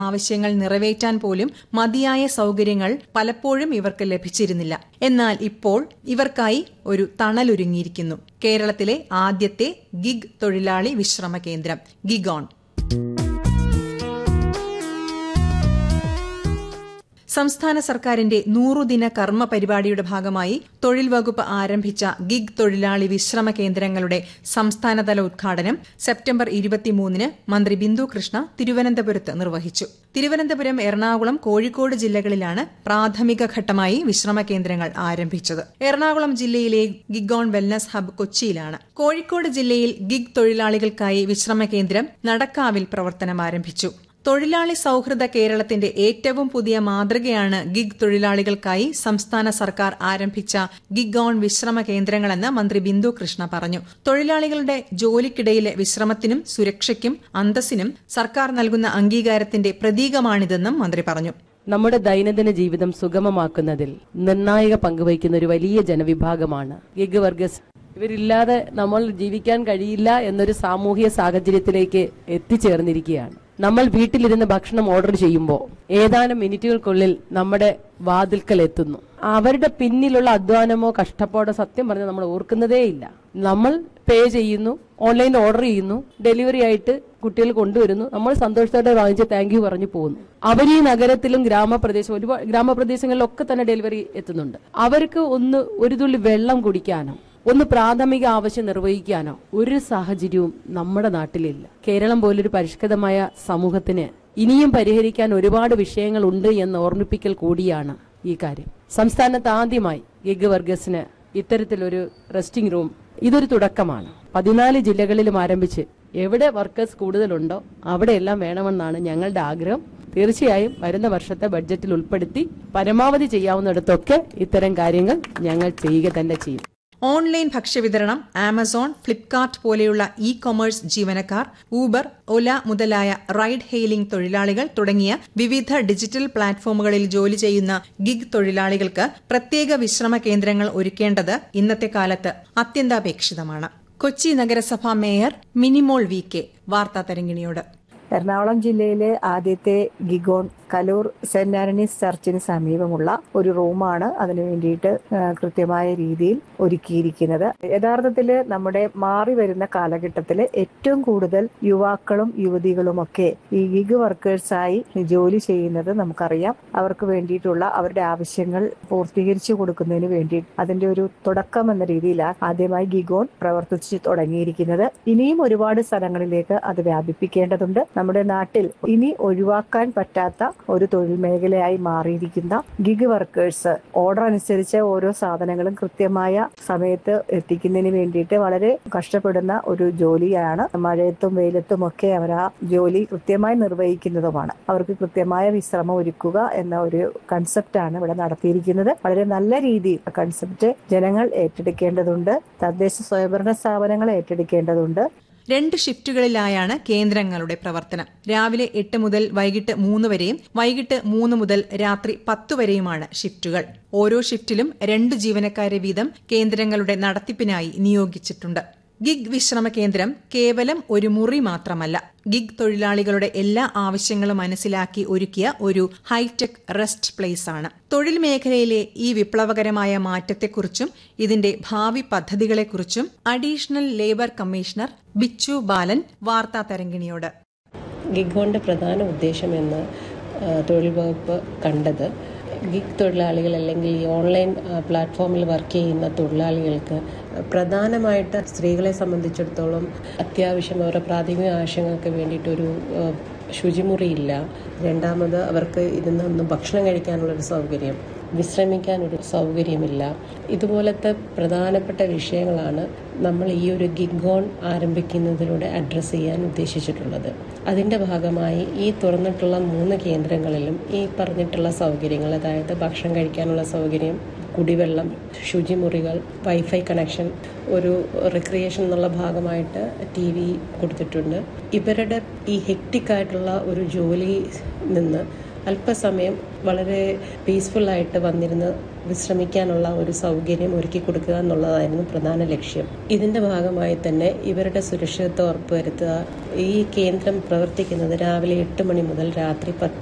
ആവശ്യങ്ങൾ നിറവേറ്റാൻ പോലും മതിയായ സൗകര്യങ്ങൾ പലപ്പോഴും ഇവർക്ക് ലഭിച്ചിരുന്നില്ല എന്നാൽ ഇപ്പോൾ ഇവർക്കായി ഒരു തണലൊരുങ്ങിയിരിക്കുന്നു കേരളത്തിലെ ആദ്യത്തെ ഗിഗ് തൊഴിലാളി വിശ്രമ കേന്ദ്രം ഗിഗോൺ സംസ്ഥാന സർക്കാരിന്റെ നൂറുദിന കർമ്മ പരിപാടിയുടെ ഭാഗമായി തൊഴിൽ വകുപ്പ് ആരംഭിച്ച ഗിഗ് തൊഴിലാളി വിശ്രമ കേന്ദ്രങ്ങളുടെ സംസ്ഥാനതല ഉദ്ഘാടനം സെപ്റ്റംബർ ഇരുപത്തിമൂന്നിന് മന്ത്രി ബിന്ദു കൃഷ്ണ തിരുവനന്തപുരത്ത് നിർവഹിച്ചു തിരുവനന്തപുരം എറണാകുളം കോഴിക്കോട് ജില്ലകളിലാണ് പ്രാഥമിക ഘട്ടമായി വിശ്രമ കേന്ദ്രങ്ങൾ ആരംഭിച്ചത് എറണാകുളം ജില്ലയിലെ ഗിഗോൺ വെൽനസ് ഹബ് കൊച്ചിയിലാണ് കോഴിക്കോട് ജില്ലയിൽ ഗിഗ് തൊഴിലാളികൾക്കായി വിശ്രമ കേന്ദ്രം നടക്കാവിൽ പ്രവർത്തനം ആരംഭിച്ചു തൊഴിലാളി സൌഹൃദ കേരളത്തിന്റെ ഏറ്റവും പുതിയ മാതൃകയാണ് ഗിഗ് തൊഴിലാളികൾക്കായി സംസ്ഥാന സർക്കാർ ആരംഭിച്ച ഗിഗ് ഓൺ വിശ്രമ കേന്ദ്രങ്ങളെന്ന് മന്ത്രി ബിന്ദു കൃഷ്ണ പറഞ്ഞു തൊഴിലാളികളുടെ ജോലിക്കിടയിലെ വിശ്രമത്തിനും സുരക്ഷയ്ക്കും അന്തസ്സിനും സർക്കാർ നൽകുന്ന അംഗീകാരത്തിന്റെ പ്രതീകമാണിതെന്നും മന്ത്രി പറഞ്ഞു നമ്മുടെ ദൈനംദിന ജീവിതം സുഗമമാക്കുന്നതിൽ നിർണായക പങ്കുവഹിക്കുന്ന ഒരു വലിയ ജനവിഭാഗമാണ് ഗിഗ് വർഗസ് ഇവരില്ലാതെ നമ്മൾ ജീവിക്കാൻ കഴിയില്ല എന്നൊരു സാമൂഹിക സാഹചര്യത്തിലേക്ക് എത്തിച്ചേർന്നിരിക്കുകയാണ് നമ്മൾ വീട്ടിലിരുന്ന് ഭക്ഷണം ഓർഡർ ചെയ്യുമ്പോൾ ഏതാനും മിനിറ്റുകൾക്കുള്ളിൽ നമ്മുടെ വാതിൽക്കൽ എത്തുന്നു അവരുടെ പിന്നിലുള്ള അധ്വാനമോ കഷ്ടപ്പാടോ സത്യം പറഞ്ഞാൽ നമ്മൾ ഓർക്കുന്നതേയില്ല നമ്മൾ പേ ചെയ്യുന്നു ഓൺലൈൻ ഓർഡർ ചെയ്യുന്നു ഡെലിവറി ആയിട്ട് കുട്ടികൾ കൊണ്ടുവരുന്നു നമ്മൾ സന്തോഷത്തോടെ വാങ്ങിച്ച് താങ്ക് യു പറഞ്ഞു പോകുന്നു അവർ ഈ നഗരത്തിലും ഗ്രാമപ്രദേശം ഒരുപാട് ഗ്രാമപ്രദേശങ്ങളിലൊക്കെ തന്നെ ഡെലിവറി എത്തുന്നുണ്ട് അവർക്ക് ഒന്ന് ഒരു തുള്ളി വെള്ളം കുടിക്കാനോ ഒന്ന് പ്രാഥമിക ആവശ്യം നിർവഹിക്കാനോ ഒരു സാഹചര്യവും നമ്മുടെ നാട്ടിലില്ല കേരളം പോലൊരു പരിഷ്കൃതമായ സമൂഹത്തിന് ഇനിയും പരിഹരിക്കാൻ ഒരുപാട് വിഷയങ്ങൾ ഉണ്ട് എന്ന് ഓർമ്മിപ്പിക്കൽ കൂടിയാണ് ഈ കാര്യം സംസ്ഥാനത്ത് ആദ്യമായി ഗിഗ് വർഗസിന് ഇത്തരത്തിലൊരു റെസ്റ്റിംഗ് റൂം ഇതൊരു തുടക്കമാണ് പതിനാല് ജില്ലകളിലും ആരംഭിച്ച് എവിടെ വർക്കേഴ്സ് കൂടുതലുണ്ടോ അവിടെയെല്ലാം വേണമെന്നാണ് ഞങ്ങളുടെ ആഗ്രഹം തീർച്ചയായും വരുന്ന വർഷത്തെ ബഡ്ജറ്റിൽ ഉൾപ്പെടുത്തി പരമാവധി ചെയ്യാവുന്നിടത്തൊക്കെ ഇത്തരം കാര്യങ്ങൾ ഞങ്ങൾ ചെയ്യുക തന്നെ ചെയ്യും ഓൺലൈൻ ഭക്ഷ്യവിതരണം ആമസോൺ ഫ്ലിപ്കാർട്ട് പോലെയുള്ള ഇ കൊമേഴ്സ് ജീവനക്കാർ ഊബർ ഒല മുതലായ റൈഡ് ഹെയിലിംഗ് തൊഴിലാളികൾ തുടങ്ങിയ വിവിധ ഡിജിറ്റൽ പ്ലാറ്റ്ഫോമുകളിൽ ജോലി ചെയ്യുന്ന ഗിഗ് തൊഴിലാളികൾക്ക് പ്രത്യേക വിശ്രമ കേന്ദ്രങ്ങൾ ഒരുക്കേണ്ടത് ഇന്നത്തെ കാലത്ത് അത്യന്താപേക്ഷിതമാണ് കൊച്ചി നഗരസഭാ മേയർ മിനിമോൾ വി കെ വാർത്താ തരംഗിണിയോട് എറണാകുളം ജില്ലയിലെ ആദ്യത്തെ ഗിഗോൺ കലൂർ സെന്റ് ആന്റണീസ് ചർച്ചിന് സമീപമുള്ള ഒരു റൂമാണ് അതിനു വേണ്ടിയിട്ട് കൃത്യമായ രീതിയിൽ ഒരുക്കിയിരിക്കുന്നത് യഥാർത്ഥത്തിൽ നമ്മുടെ മാറി വരുന്ന കാലഘട്ടത്തിൽ ഏറ്റവും കൂടുതൽ യുവാക്കളും യുവതികളുമൊക്കെ ഈ ഗിഗ് വർക്കേഴ്സായി ജോലി ചെയ്യുന്നത് നമുക്കറിയാം അവർക്ക് വേണ്ടിയിട്ടുള്ള അവരുടെ ആവശ്യങ്ങൾ പൂർത്തീകരിച്ചു കൊടുക്കുന്നതിന് വേണ്ടി അതിന്റെ ഒരു തുടക്കം എന്ന രീതിയിലാണ് ആദ്യമായി ഗിഗോൺ പ്രവർത്തിച്ചു തുടങ്ങിയിരിക്കുന്നത് ഇനിയും ഒരുപാട് സ്ഥലങ്ങളിലേക്ക് അത് വ്യാപിപ്പിക്കേണ്ടതുണ്ട് നമ്മുടെ നാട്ടിൽ ഇനി ഒഴിവാക്കാൻ പറ്റാത്ത ഒരു തൊഴിൽ മേഖലയായി മാറിയിരിക്കുന്ന ഗിഗ് വർക്കേഴ്സ് ഓർഡർ അനുസരിച്ച് ഓരോ സാധനങ്ങളും കൃത്യമായ സമയത്ത് എത്തിക്കുന്നതിന് വേണ്ടിയിട്ട് വളരെ കഷ്ടപ്പെടുന്ന ഒരു ജോലിയാണ് മഴയത്തും വെയിലത്തും ഒക്കെ അവർ ആ ജോലി കൃത്യമായി നിർവഹിക്കുന്നതുമാണ് അവർക്ക് കൃത്യമായ വിശ്രമം ഒരുക്കുക എന്ന ഒരു കൺസെപ്റ്റാണ് ഇവിടെ നടത്തിയിരിക്കുന്നത് വളരെ നല്ല രീതിയിൽ കൺസെപ്റ്റ് ജനങ്ങൾ ഏറ്റെടുക്കേണ്ടതുണ്ട് തദ്ദേശ സ്വയംഭരണ സ്ഥാപനങ്ങൾ ഏറ്റെടുക്കേണ്ടതുണ്ട് രണ്ട് ഷിഫ്റ്റുകളിലായാണ് കേന്ദ്രങ്ങളുടെ പ്രവർത്തനം രാവിലെ എട്ട് മുതൽ വൈകിട്ട് മൂന്ന് വരെയും വൈകിട്ട് മൂന്ന് മുതൽ രാത്രി പത്ത് വരെയുമാണ് ഷിഫ്റ്റുകൾ ഓരോ ഷിഫ്റ്റിലും രണ്ട് ജീവനക്കാരെ വീതം കേന്ദ്രങ്ങളുടെ നടത്തിപ്പിനായി നിയോഗിച്ചിട്ടുണ്ട് ഗിഗ് വിശ്രമ കേന്ദ്രം കേവലം ഒരു മുറി മാത്രമല്ല ഗിഗ് തൊഴിലാളികളുടെ എല്ലാ ആവശ്യങ്ങളും മനസ്സിലാക്കി ഒരുക്കിയ ഒരു ഹൈടെക് റെസ്റ്റ് പ്ലേസ് ആണ് തൊഴിൽ മേഖലയിലെ ഈ വിപ്ലവകരമായ മാറ്റത്തെക്കുറിച്ചും ഇതിന്റെ ഭാവി പദ്ധതികളെക്കുറിച്ചും additional labour commissioner Bichu Balan വാർത്താ തരംഗിണിയോട് ഗിഗോണിൻ്റെ പ്രധാന ഉദ്ദേശമെന്ന് തൊഴിൽ വകുപ്പ് കണ്ടത് ഗിഗ് തൊഴിലാളികൾ അല്ലെങ്കിൽ ഈ ഓൺലൈൻ പ്ലാറ്റ്ഫോമിൽ വർക്ക് ചെയ്യുന്ന തൊഴിലാളികൾക്ക് പ്രധാനമായിട്ട് സ്ത്രീകളെ സംബന്ധിച്ചിടത്തോളം അത്യാവശ്യം അവരുടെ പ്രാഥമിക ആവശ്യങ്ങൾക്ക് വേണ്ടിയിട്ടൊരു ശുചിമുറിയില്ല രണ്ടാമത് അവർക്ക് ഇരുന്നൊന്നും ഭക്ഷണം കഴിക്കാനുള്ളൊരു സൗകര്യം വിശ്രമിക്കാനൊരു സൗകര്യമില്ല ഇതുപോലത്തെ പ്രധാനപ്പെട്ട വിഷയങ്ങളാണ് നമ്മൾ ഈ ഒരു ഗിഗോൺ ആരംഭിക്കുന്നതിലൂടെ അഡ്രസ്സ് ചെയ്യാൻ ഉദ്ദേശിച്ചിട്ടുള്ളത് അതിൻ്റെ ഭാഗമായി ഈ തുറന്നിട്ടുള്ള മൂന്ന് കേന്ദ്രങ്ങളിലും ഈ പറഞ്ഞിട്ടുള്ള സൗകര്യങ്ങൾ അതായത് ഭക്ഷണം കഴിക്കാനുള്ള സൗകര്യം കുടിവെള്ളം ശുചിമുറികൾ വൈഫൈ കണക്ഷൻ ഒരു റിക്രിയേഷൻ എന്നുള്ള ഭാഗമായിട്ട് ടി വി കൊടുത്തിട്ടുണ്ട് ഇവരുടെ ഈ ഹെക്റ്റിക്കായിട്ടുള്ള ഒരു ജോലി നിന്ന് അല്പസമയം വളരെ പീസ്ഫുള്ളായിട്ട് വന്നിരുന്ന് വിശ്രമിക്കാനുള്ള ഒരു സൗകര്യം ഒരുക്കി കൊടുക്കുക എന്നുള്ളതായിരുന്നു പ്രധാന ലക്ഷ്യം ഇതിന്റെ ഭാഗമായി തന്നെ ഇവരുടെ സുരക്ഷിതത്വം ഉറപ്പുവരുത്തുക ഈ കേന്ദ്രം പ്രവർത്തിക്കുന്നത് രാവിലെ എട്ട് മണി മുതൽ രാത്രി പത്ത്